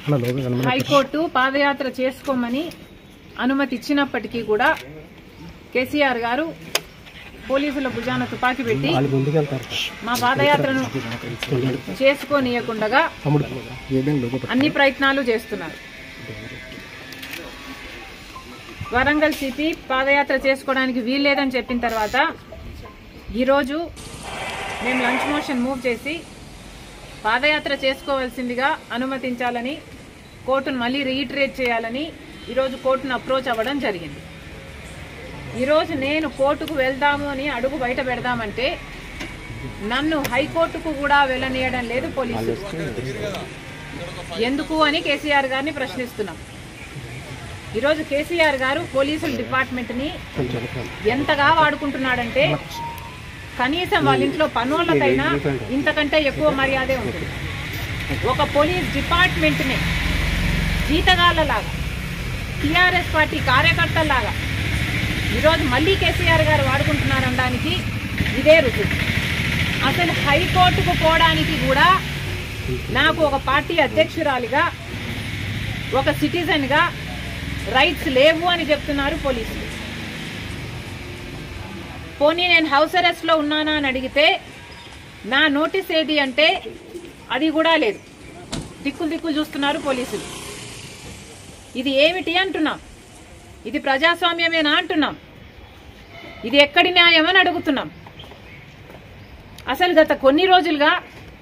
high court పాదయాత్ర చేసుకోమని అనుమతి ఇచ్చినప్పటికీ కూడా కేసీఆర్ గారు పోలీసుల భుజాన తుపాకీ పెట్టి మా పాదయాత్రను చేసుకోనీయకుండా అన్ని ప్రయత్నాలు చేస్తున్నారు వరంగల్ సిపి పాదయాత్ర చేసుకోవడానికి వీల్లేదని చెప్పిన తర్వాత ఈరోజు మేము లంచ్ మోషన్ మూవ్ చేసి పాదయాత్ర చేసుకోవాల్సిందిగా అనుమతించాలని కోర్టును మళ్ళీ రీఇటరేట్ చేయాలని ఈరోజు కోర్టును అప్రోచ్ అవ్వడం జరిగింది ఈరోజు నేను కోర్టుకు వెళ్దాము అని అడుగు బయట పెడదామంటే నన్ను హైకోర్టుకు కూడా వెళ్ళనీయడం లేదు పోలీసులు ఎందుకు అని కేసీఆర్ గారిని ప్రశ్నిస్తున్నాం ఈరోజు కేసీఆర్ గారు పోలీసుల డిపార్ట్మెంట్ని ఎంతగా వాడుకుంటున్నాడంటే కనీసం వాళ్ళ ఇంట్లో పనులకైనా ఇంతకంటే ఎక్కువ మర్యాదే ఉంటుంది ఒక పోలీస్ డిపార్ట్మెంట్ని జీతగాళ్ళలాగా టీఆర్ఎస్ పార్టీ కార్యకర్తల్లాగా ఈరోజు మళ్ళీ కేసీఆర్ గారు వాడుకుంటున్నారనడానికి ఇదే రుజువు అసలు హైకోర్టుకు పోవడానికి కూడా నాకు ఒక పార్టీ అధ్యక్షురాలిగా ఒక సిటిజన్గా రైట్స్ లేవు అని చెప్తున్నారు పోలీసులు పోనీ నేను హౌస్ అరెస్ట్ లో ఉన్నానా అని అడిగితే నా నోటీస్ ఏది అంటే అది కూడా లేదు దిక్కులు దిక్కులు చూస్తున్నారు పోలీసులు ఇది ఏమిటి అంటున్నాం ఇది ప్రజాస్వామ్యమేనా అంటున్నాం ఇది ఎక్కడి న్యాయం అని అడుగుతున్నాం అసలు గత కొన్ని రోజులుగా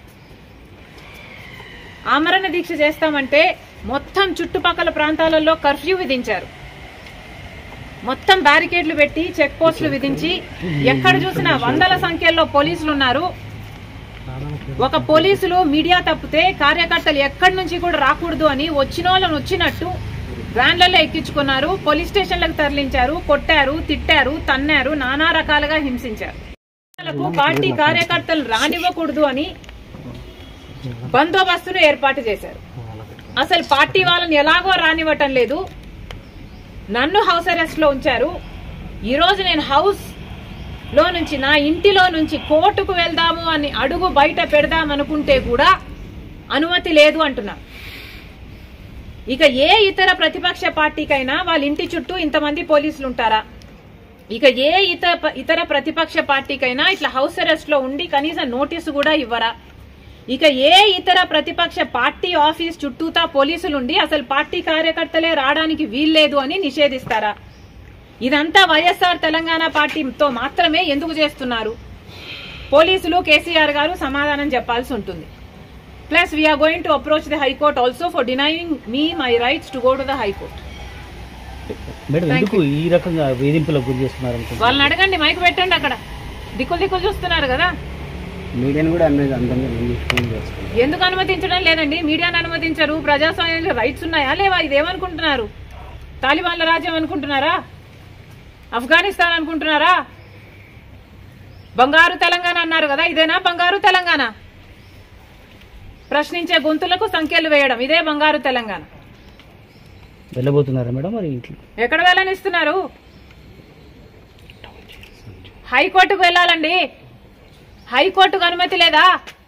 ఆమరణ దీక్ష చేస్తామంటే మొత్తం చుట్టుపక్కల ప్రాంతాలలో కర్ఫ్యూ విధించారు మొత్తం బ్యారికేడ్లు పెట్టి చెక్ పోస్టులు విధించి ఎక్కడ చూసినా వందల సంఖ్యలో పోలీసులు ఉన్నారు ఒక పోలీసులు మీడియా తప్పితే కార్యకర్తలు ఎక్కడి నుంచి కూడా రాకూడదు అని వచ్చిన వాళ్ళని వచ్చినట్టు వ్యాన్లలో ఎక్కించుకున్నారు పోలీస్ స్టేషన్లకు తరలించారు కొట్టారు తిట్టారు తన్నారు నానా రకాలుగా హింసించారు వాళ్ళకు పార్టీ కార్యకర్తలు రానివ్వకూడదు అని బందోబస్తును ఏర్పాటు చేశారు అసలు పార్టీ వాళ్ళని ఎలాగో రానివ్వటం లేదు నన్ను హౌస్ అరెస్ట్ లో ఉంచారు ఈ రోజు నేను హౌస్ లో నుంచి నా ఇంటిలో నుంచి కోర్టుకు వెళ్దాము అని అడుగు బయట పెడదాం అనుకుంటే కూడా అనుమతి లేదు అంటున్నారు ఇక ఏ ఇతర ప్రతిపక్ష పార్టీకైనా వాళ్ళ ఇంటి చుట్టూ ఇంతమంది పోలీసులు ఉంటారా ఇక ఏ ఇతర ఇతర ప్రతిపక్ష పార్టీకైనా ఇట్లా హౌస్ అరెస్ట్ లో ఉండి కనీసం నోటీసు కూడా ఇవ్వరా ఇక ఏ ఇతర ప్రతిపక్ష పార్టీ ఆఫీస్ చుట్టూతా పోలీసులుండి అసలు పార్టీ కార్యకర్తలే రావడానికి వీల్లేదు అని నిషేధిస్తారా ఇదంతా వైఎస్ఆర్ తెలంగాణ పార్టీతో మాత్రమే ఎందుకు చేస్తున్నారు పోలీసులు కేసీఆర్ గారు సమాధానం చెప్పాల్సి ఉంటుంది plus we're going to approach the high court also for denying me my rights to go to the high court madam Thank ఎందుకు ఈ రకంగా వేధింపులకు గురి చేస్తున్నారు అనుకుంటున్నారు వాళ్ళని అడగండి మైక్ పెట్టండి అక్కడ దిక్కులు దిక్కులు చూస్తున్నారు కదా మీడియాని కూడా అందరూ అందరినీ ఫోన్ చేస్తున్నారు ఎందుకు అనుమతించడం లేదండి మీడియాను అనుమతించరు ప్రజాస్వామ్యంలో రైట్స్ ఉన్నాయా లేవా ఇదేమనుకుంటున్నారు తాలిబాన్ల రాజ్యం అనుకుంటున్నారా ఆఫ్ఘనిస్తాన్ అనుకుంటున్నారా బంగారు తెలంగాణ అన్నారు కదా ఇదేనా బంగారు తెలంగాణ ప్రశ్నించే గొంతులకు సంఖ్యలు వేయడం ఇదే బంగారు తెలంగాణ వెళ్ళబోతున్నారా మేడం మరి ఇంట్లో ఎక్కడ వెళ్ళనిస్తున్నారు హైకోర్టుకు వెళ్ళాలండి హైకోర్టుకు అనుమతి లేదా